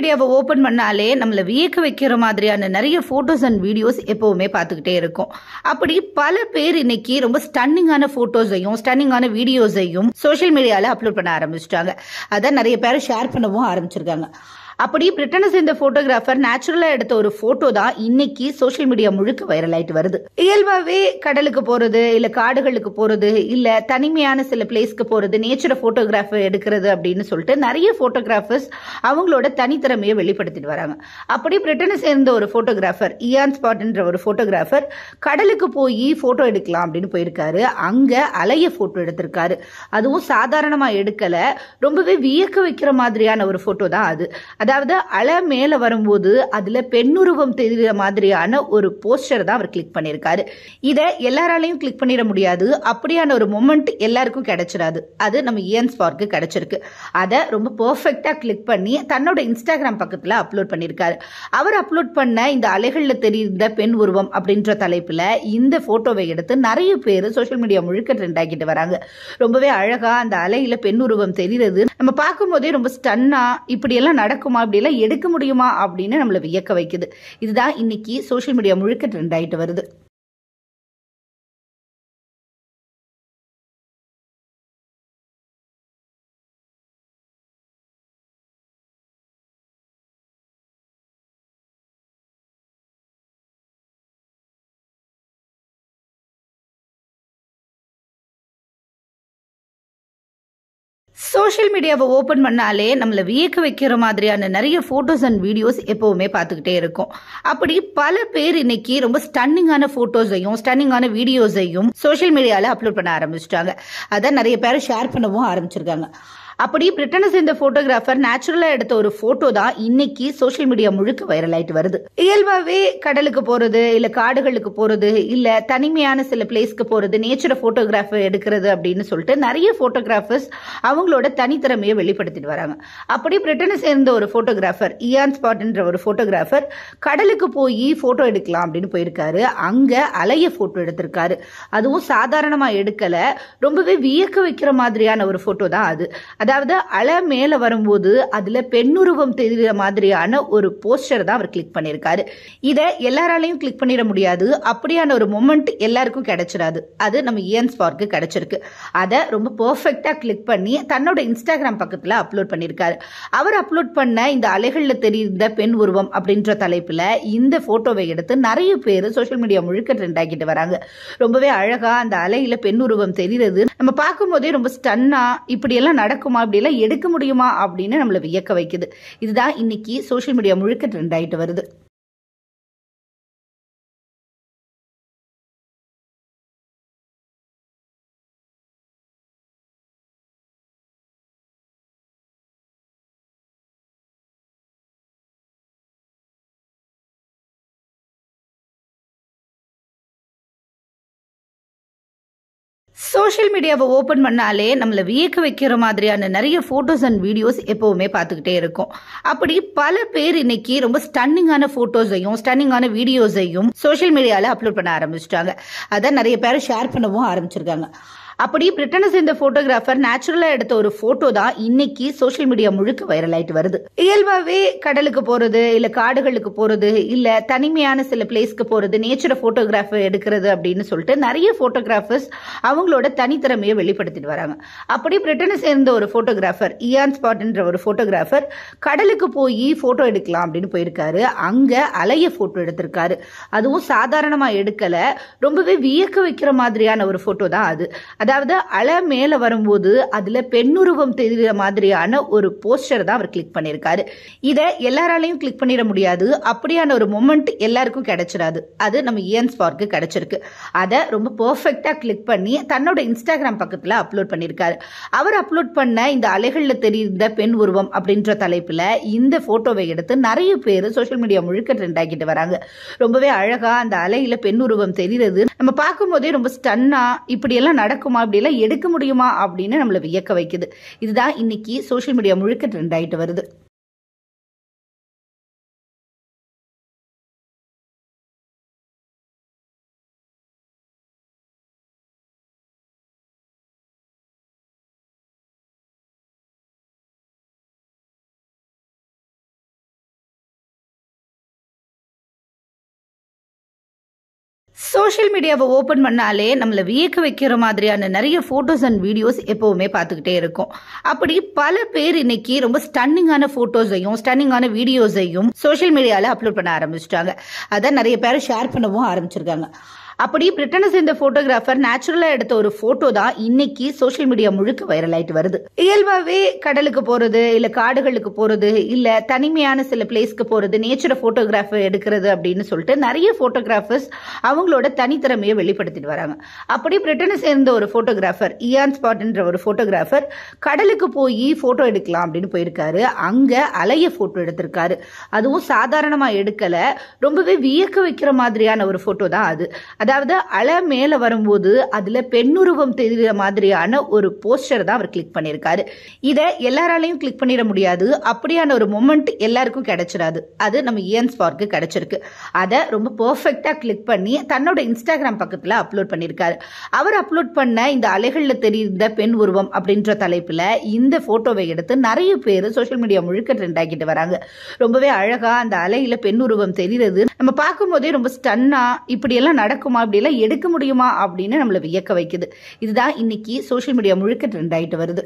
மீடியாவை ஓபன் பண்ணாலே நம்மள வியக்க வைக்கிற மாதிரியான நிறைய போட்டோஸ் அண்ட் வீடியோஸ் எப்பவுமே பார்த்துக்கிட்டே இருக்கோம் அப்படி பல பேர் இன்னைக்கு ரொம்ப ஸ்டன்னிங்கான போட்டோஸையும் ஸ்டன்னிங்கான வீடியோஸையும் சோஷியல் மீடியால அப்லோட் பண்ண ஆரம்பிச்சிட்டாங்க அதான் நிறைய பேர் ஷேர் பண்ணவும் ஆரம்பிச்சிருக்காங்க அப்படி பிரிட்டனை சேர்ந்த போட்டோகிராஃபர் நேச்சுரலா எடுத்த ஒரு போட்டோ தான் இன்னைக்கு சோஷியல் மீடியா முழுக்க வைரல் ஆயிட்டு வருது இயல்பாவே கடலுக்கு போறது இல்ல காடுகளுக்கு போறது இல்ல தனிமையான சில பிளேஸ்க்கு போறது நேச்சரை போட்டோகிராஃபர் எடுக்கிறது அப்படின்னு சொல்லிட்டு நிறைய போட்டோகிராஃபர்ஸ் அவங்களோட தனித்திறமையை வெளிப்படுத்திட்டு வராங்க அப்படி பிரிட்டனை சேர்ந்த ஒரு போட்டோகிராஃபர் இயான் ஸ்பாட்ன்ற ஒரு போட்டோகிராஃபர் கடலுக்கு போய் போட்டோ எடுக்கலாம் அப்படின்னு போயிருக்காரு அங்க அலைய போட்டோ எடுத்திருக்காரு அதுவும் சாதாரணமா எடுக்கல ரொம்பவே வியக்க வைக்கிற மாதிரியான ஒரு போட்டோ தான் அது அதாவது அலை மேல வரும்போது அதுல பெண்ணுருவம் தெரிகிற மாதிரியான ஒரு போஸ்டர் தான் அவர் கிளிக் பண்ணியிருக்காரு இதை எல்லாராலையும் கிளிக் பண்ணிட முடியாது அப்படியான ஒரு மொமெண்ட் எல்லாருக்கும் கிடைச்சிடாது அது நம்ம இயன் ஸ்பார்க்கு கிடைச்சிருக்கு அதை ரொம்ப பெர்ஃபெக்டா கிளிக் பண்ணி தன்னோட இன்ஸ்டாகிராம் பக்கத்துல அப்லோட் பண்ணியிருக்காரு அவர் அப்லோட் பண்ண இந்த அலைகள்ல தெரிந்த பெண் உருவம் அப்படின்ற தலைப்புல இந்த போட்டோவை எடுத்து நிறைய பேர் சோஷியல் மீடியா முழுக்க ட்ரெண்ட் ஆக்கிட்டு வராங்க ரொம்பவே அழகா அந்த அலையில பெண் உருவம் தெரிகிறது நம்ம பார்க்கும் போதே ரொம்ப ஸ்டன்னா இப்படி எல்லாம் நடக்குமா இப்படி எல்லாம் எடுக்க முடியுமா அப்படின்னு நம்மள வியக்க வைக்குது இதுதான் இன்னைக்கு சோஷியல் மீடியா முழுக்க ட்ரெண்ட் ஆயிட்டு வருது சோஷியல் மீடியாவை ஓபன் பண்ணாலே நம்மள வியக்க வைக்கிற மாதிரியான நிறைய போட்டோஸ் அண்ட் வீடியோஸ் எப்பவுமே பார்த்துக்கிட்டே இருக்கோம் அப்படி பல பேர் இன்னைக்கு ரொம்ப ஸ்டன்னிங்கான போட்டோஸையும் ஸ்டன்னிங்கான வீடியோஸையும் சோஷியல் மீடியால அப்லோட் பண்ண ஆரம்பிச்சிட்டாங்க அதான் நிறைய பேர் ஷேர் பண்ணவும் ஆரம்பிச்சிருக்காங்க அப்படி பிரிட்டனை சேர்ந்த போட்டோகிராஃபர் நேச்சுரலா எடுத்த ஒரு போட்டோ தான் இன்னைக்கு சோஷியல் மீடியா முழுக்க வைரல் ஆயிட்டு வருது இயல்பாவே கடலுக்கு போறது இல்ல காடுகளுக்கு போறது இல்ல தனிமையான சில பிளேஸ்க்கு போறது நேச்சரை போட்டோகிராஃபர் எடுக்கிறது அப்படின்னு சொல்லிட்டு நிறைய போட்டோகிராஃபர்ஸ் அவங்களோட தனித்திறமையை வெளிப்படுத்திட்டு வராங்க அப்படி பிரிட்டனை சேர்ந்த ஒரு போட்டோகிராஃபர் இயான் ஸ்பாட்ன்ற ஒரு போட்டோகிராஃபர் கடலுக்கு போய் போட்டோ எடுக்கலாம் அப்படின்னு போயிருக்காரு அங்க அலைய போட்டோ எடுத்திருக்காரு அதுவும் சாதாரணமா எடுக்கல ரொம்பவே வியக்க வைக்கிற மாதிரியான ஒரு போட்டோ தான் அது அதாவது அலை மேல வரும்போது அதுல பெண்ணுருவம் தெரிகிற மாதிரியான ஒரு போஸ்டர் தான் அவர் கிளிக் பண்ணியிருக்காரு இதை எல்லாராலையும் கிளிக் பண்ணிட முடியாது அப்படியான ஒரு மொமெண்ட் எல்லாருக்கும் கிடைச்சிடாது அது நம்ம இயன் ஸ்பார்க்கு கிடைச்சிருக்கு அதை ரொம்ப பெர்ஃபெக்டா கிளிக் பண்ணி தன்னோட இன்ஸ்டாகிராம் பக்கத்துல அப்லோட் பண்ணியிருக்காரு அவர் அப்லோட் பண்ண இந்த அலைகள்ல தெரிந்த பெண் உருவம் அப்படின்ற தலைப்புல இந்த போட்டோவை எடுத்து நிறைய பேர் சோஷியல் மீடியா முழுக்க ட்ரெண்ட் ஆக்கிட்டு வராங்க ரொம்பவே அழகா அந்த அலையில பெண் உருவம் தெரிகிறது நம்ம பார்க்கும் போதே ரொம்ப ஸ்டன்னா இப்படி எல்லாம் நடக்குமா இப்படி எல்லாம் எடுக்க முடியுமா அப்படின்னு நம்மள வியக்க வைக்குது இதுதான் இன்னைக்கு சோஷியல் மீடியா முழுக்க ட்ரெண்ட் ஆயிட்டு வருது சோஷியல் மீடியாவை ஓபன் பண்ணாலே நம்மள வியக்க வைக்கிற மாதிரியான நிறைய போட்டோஸ் அண்ட் வீடியோஸ் எப்பவுமே பார்த்துக்கிட்டே இருக்கோம் அப்படி பல பேர் இன்னைக்கு ரொம்ப ஸ்டன்னிங்கான போட்டோஸையும் ஸ்டன்னிங்கான வீடியோஸையும் சோஷியல் மீடியால அப்லோட் பண்ண ஆரம்பிச்சிட்டாங்க அதான் நிறைய பேர் ஷேர் பண்ணவும் ஆரம்பிச்சிருக்காங்க அப்படி பிரிட்டனை சேர்ந்த போட்டோகிராஃபர் நேச்சுரலா எடுத்த ஒரு போட்டோ தான் இன்னைக்கு சோஷியல் மீடியா முழுக்க வைரல் ஆயிட்டு வருது இயல்பாவே கடலுக்கு போறது இல்ல காடுகளுக்கு போறது இல்ல தனிமையான சில பிளேஸ்க்கு போறது நேச்சரை போட்டோகிராஃபர் எடுக்கிறது அப்படின்னு சொல்லிட்டு நிறைய போட்டோகிராஃபர்ஸ் அவங்களோட தனித்திறமையை வெளிப்படுத்திட்டு வராங்க அப்படி பிரிட்டனை சேர்ந்த ஒரு போட்டோகிராஃபர் இயான் ஸ்பாட்ன்ற ஒரு போட்டோகிராஃபர் கடலுக்கு போய் போட்டோ எடுக்கலாம் அப்படின்னு போயிருக்காரு அங்க அலைய போட்டோ எடுத்திருக்காரு அதுவும் சாதாரணமா எடுக்கல ரொம்பவே வியக்க வைக்கிற மாதிரியான ஒரு போட்டோ தான் அது அதாவது அலை மேல வரும்போது அதுல பெண்ணுருவம் தெரிகிற மாதிரியான ஒரு போஸ்டர் தான் அவர் கிளிக் பண்ணியிருக்காரு இதை எல்லாராலையும் கிளிக் பண்ணிட முடியாது அப்படியான ஒரு மொமெண்ட் எல்லாருக்கும் கிடைச்சிடாது அது நம்ம இயன் ஸ்பார்க்கு கிடைச்சிருக்கு அதை ரொம்ப பெர்ஃபெக்டா கிளிக் பண்ணி தன்னோட இன்ஸ்டாகிராம் பக்கத்துல அப்லோட் பண்ணியிருக்காரு அவர் அப்லோட் பண்ண இந்த அலைகள்ல தெரிந்த பெண் உருவம் அப்படின்ற தலைப்புல இந்த போட்டோவை எடுத்து நிறைய பேர் சோஷியல் மீடியா முழுக்க ட்ரெண்ட் ஆக்கிட்டு வராங்க ரொம்பவே அழகா அந்த அலையில பெண் உருவம் தெரிகிறது நம்ம பார்க்கும் போதே ரொம்ப ஸ்டன்னா இப்படி எல்லாம் நடக்குமா இப்படி எல்லாம் எடுக்க முடியுமா அப்படின்னு நம்மள வியக்க வைக்குது இதுதான் இன்னைக்கு சோஷியல் மீடியா முழுக்க ட்ரெண்ட் ஆயிட்டு வருது சோஷியல் மீடியாவை ஓபன் பண்ணாலே நம்மள வியக்க வைக்கிற மாதிரியான நிறைய போட்டோஸ் அண்ட் வீடியோஸ் எப்பவுமே பார்த்துக்கிட்டே இருக்கோம் அப்படி பல பேர் இன்னைக்கு ரொம்ப ஸ்டன்னிங்கான போட்டோஸையும் ஸ்டன்னிங்கான வீடியோஸையும் சோஷியல் மீடியால அப்லோட் பண்ண ஆரம்பிச்சிட்டாங்க அதான் நிறைய பேர் ஷேர் பண்ணவும் ஆரம்பிச்சிருக்காங்க அப்படி பிரிட்டனை சேர்ந்த போட்டோகிராஃபர் நேச்சுரலா எடுத்த ஒரு போட்டோ தான் இன்னைக்கு சோஷியல் மீடியா முழுக்க வைரல் ஆயிட்டு வருது இயல்பாவே கடலுக்கு போறது இல்ல காடுகளுக்கு போறது இல்ல தனிமையான சில பிளேஸ்க்கு போறது நேச்சரை போட்டோகிராஃபர் எடுக்கிறது அப்படின்னு சொல்லிட்டு நிறைய போட்டோகிராஃபர்ஸ் அவங்களோட தனித்திறமையை வெளிப்படுத்திட்டு வராங்க அப்படி பிரிட்டனை சேர்ந்த ஒரு போட்டோகிராஃபர் இயான் ஸ்பாட்ன்ற ஒரு போட்டோகிராஃபர் கடலுக்கு போய் போட்டோ எடுக்கலாம் அப்படின்னு போயிருக்காரு அங்க அலைய போட்டோ எடுத்திருக்காரு அதுவும் சாதாரணமா எடுக்கல ரொம்பவே வியக்க வைக்கிற மாதிரியான ஒரு போட்டோ தான் அது அதாவது அலை மேல வரும்போது அதுல பெண்ணுருவம் தெரிகிற மாதிரியான ஒரு போஸ்டர் தான் அவர் கிளிக் பண்ணியிருக்காரு இதை எல்லாராலையும் கிளிக் பண்ணிட முடியாது அப்படியான ஒரு மொமெண்ட் எல்லாருக்கும் கிடைச்சிடாது அது நம்ம இயன் ஸ்பார்க்கு கிடைச்சிருக்கு அதை ரொம்ப பெர்ஃபெக்டா கிளிக் பண்ணி தன்னோட இன்ஸ்டாகிராம் பக்கத்துல அப்லோட் பண்ணியிருக்காரு அவர் அப்லோட் பண்ண இந்த அலைகள்ல தெரிந்த பெண் உருவம் அப்படின்ற தலைப்புல இந்த போட்டோவை எடுத்து நிறைய பேர் சோஷியல் மீடியா முழுக்க ட்ரெண்ட் ஆக்கிட்டு வராங்க ரொம்பவே அழகா அந்த அலையில பெண் உருவம் தெரிகிறது நம்ம பார்க்கும் போதே ரொம்ப ஸ்டன்னா இப்படி எல்லாம் நடக்குமா இப்படி எல்லாம் எடுக்க முடியுமா அப்படின்னு நம்மள வியக்க வைக்குது இதுதான் இன்னைக்கு சோஷியல் மீடியா முழுக்க ட்ரெண்ட் ஆயிட்டு வருது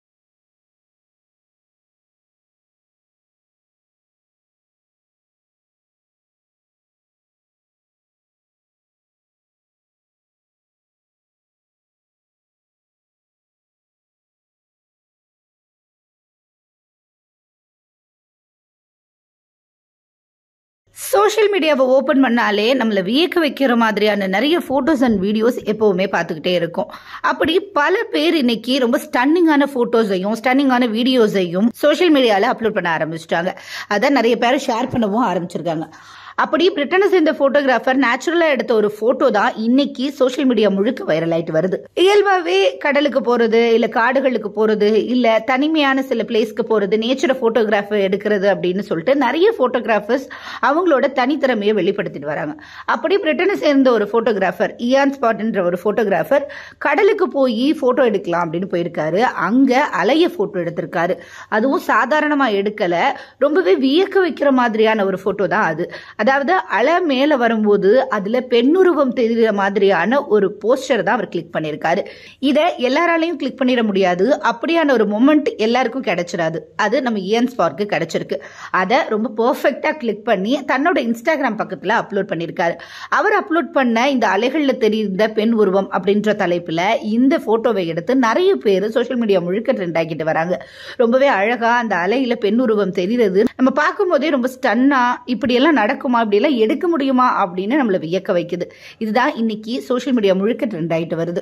சோஷியல் மீடியாவை ஓபன் பண்ணாலே நம்மள வியக்க வைக்கிற மாதிரியான நிறைய போட்டோஸ் அண்ட் வீடியோஸ் எப்பவுமே பார்த்துக்கிட்டே இருக்கோம் அப்படி பல பேர் இன்னைக்கு ரொம்ப ஸ்டன்னிங்கான போட்டோஸையும் ஸ்டன்னிங்கான வீடியோஸையும் சோஷியல் மீடியால அப்லோட் பண்ண ஆரம்பிச்சிட்டாங்க அதான் நிறைய பேர் ஷேர் பண்ணவும் ஆரம்பிச்சிருக்காங்க அப்படி பிரிட்டனை சேர்ந்த போட்டோகிராஃபர் நேச்சுரலா எடுத்த ஒரு போட்டோ தான் இன்னைக்கு சோஷியல் மீடியா முழுக்க வைரல் ஆயிட்டு வருது இயல்பாவே கடலுக்கு போறது இல்ல காடுகளுக்கு போறது இல்ல தனிமையான சில பிளேஸ்க்கு போறது நேச்சரை போட்டோகிராஃபர் எடுக்கிறது அப்படின்னு சொல்லிட்டு நிறைய போட்டோகிராஃபர்ஸ் அவங்களோட தனித்திறமையை வெளிப்படுத்திட்டு வராங்க அப்படி பிரிட்டனை சேர்ந்த ஒரு போட்டோகிராஃபர் இயான் ஸ்பாட்ன்ற ஒரு போட்டோகிராஃபர் கடலுக்கு போய் போட்டோ எடுக்கலாம் அப்படின்னு போயிருக்காரு அங்க அலைய போட்டோ எடுத்திருக்காரு அதுவும் சாதாரணமா எடுக்கல ரொம்பவே வியக்க வைக்கிற மாதிரியான ஒரு போட்டோ தான் அது அதாவது அலை மேல வரும்போது அதுல பெண்ணுருவம் தெரிகிற மாதிரியான ஒரு போஸ்டர் தான் அவர் கிளிக் பண்ணியிருக்காரு இதை எல்லாராலையும் கிளிக் பண்ணிட முடியாது அப்படியான ஒரு மொமெண்ட் எல்லாருக்கும் கிடைச்சிடாது அது நம்ம இயன் ஸ்பார்க்கு கிடைச்சிருக்கு அதை ரொம்ப பெர்ஃபெக்டா கிளிக் பண்ணி தன்னோட இன்ஸ்டாகிராம் பக்கத்துல அப்லோட் பண்ணியிருக்காரு அவர் அப்லோட் பண்ண இந்த அலைகள்ல தெரிந்த பெண் உருவம் அப்படின்ற தலைப்புல இந்த போட்டோவை எடுத்து நிறைய பேர் சோஷியல் மீடியா முழுக்க ட்ரெண்ட் ஆக்கிட்டு வராங்க ரொம்பவே அழகா அந்த அலையில பெண் உருவம் தெரிகிறது நம்ம பார்க்கும் போதே ரொம்ப ஸ்டன்னா இப்படி எல்லாம் நடக்குமா இப்படி எல்லாம் எடுக்க முடியுமா அப்படின்னு நம்மள வியக்க வைக்குது இதுதான் இன்னைக்கு சோஷியல் மீடியா முழுக்க ட்ரெண்ட் ஆயிட்டு வருது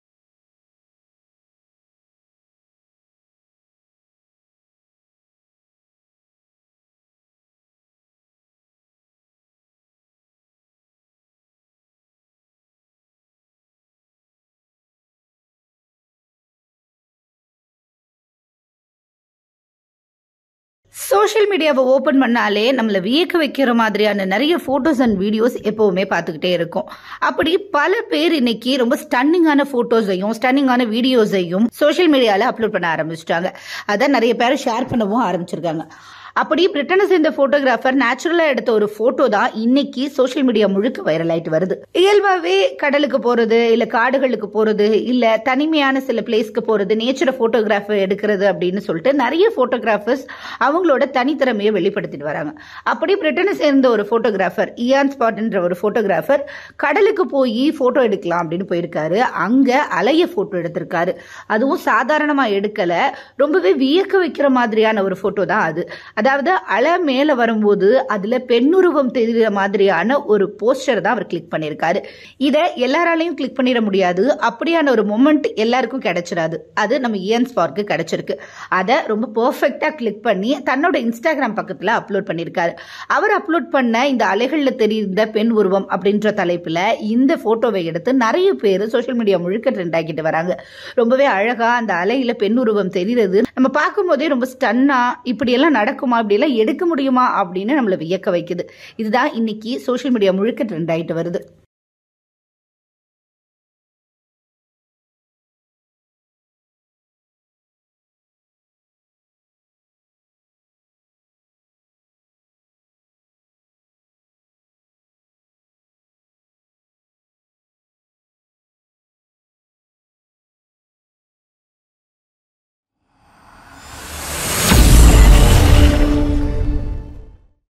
சோஷியல் மீடியாவை ஓபன் பண்ணாலே நம்மள வியக்க வைக்கிற மாதிரியான நிறைய போட்டோஸ் அண்ட் வீடியோஸ் எப்பவுமே பார்த்துக்கிட்டே இருக்கோம் அப்படி பல பேர் இன்னைக்கு ரொம்ப ஸ்டன்னிங்கான போட்டோஸையும் ஸ்டன்னிங்கான வீடியோஸையும் சோஷியல் மீடியால அப்லோட் பண்ண ஆரம்பிச்சிட்டாங்க அதான் நிறைய பேர் ஷேர் பண்ணவும் ஆரம்பிச்சிருக்காங்க அப்படி பிரிட்டனை சேர்ந்த போட்டோகிராஃபர் நேச்சுரலா எடுத்த ஒரு போட்டோ தான் இன்னைக்கு சோஷியல் மீடியா முழுக்க வைரல் ஆயிட்டு வருது இயல்பாவே கடலுக்கு போறது இல்ல காடுகளுக்கு போறது இல்ல தனிமையான சில பிளேஸ்க்கு போறது நேச்சரை போட்டோகிராஃபர் எடுக்கிறது அப்படின்னு சொல்லிட்டு நிறைய போட்டோகிராஃபர்ஸ் அவங்களோட தனித்திறமையை வெளிப்படுத்திட்டு வராங்க அப்படி பிரிட்டனை சேர்ந்த ஒரு போட்டோகிராஃபர் இயான் ஸ்பாட்ன்ற ஒரு போட்டோகிராஃபர் கடலுக்கு போய் போட்டோ எடுக்கலாம் அப்படின்னு போயிருக்காரு அங்க அலைய போட்டோ எடுத்திருக்காரு அதுவும் சாதாரணமா எடுக்கல ரொம்பவே வியக்க வைக்கிற மாதிரியான ஒரு போட்டோ தான் அது அதாவது அலை மேல வரும்போது அதுல பெண்ணுருவம் தெரிகிற மாதிரியான ஒரு போஸ்டர் தான் அவர் கிளிக் பண்ணியிருக்காரு இதை எல்லாராலையும் கிளிக் பண்ணிட முடியாது அப்படியான ஒரு மொமெண்ட் எல்லாருக்கும் கிடைச்சிடாது அது நம்ம இயன் ஸ்பார்க்கு கிடைச்சிருக்கு அதை ரொம்ப பெர்ஃபெக்டா கிளிக் பண்ணி தன்னோட இன்ஸ்டாகிராம் பக்கத்துல அப்லோட் பண்ணியிருக்காரு அவர் அப்லோட் பண்ண இந்த அலைகள்ல தெரிந்த பெண் உருவம் அப்படின்ற தலைப்புல இந்த போட்டோவை எடுத்து நிறைய பேர் சோஷியல் மீடியா முழுக்க ட்ரெண்ட் ஆக்கிட்டு வராங்க ரொம்பவே அழகா அந்த அலையில பெண் உருவம் தெரிகிறது நம்ம பார்க்கும் போதே ரொம்ப ஸ்டன்னா இப்படி எல்லாம் நடக்குமா இப்படி எல்லாம் எடுக்க முடியுமா அப்படின்னு நம்மள வியக்க வைக்குது இதுதான் இன்னைக்கு சோஷியல் மீடியா முழுக்க ட்ரெண்ட் ஆயிட்டு வருது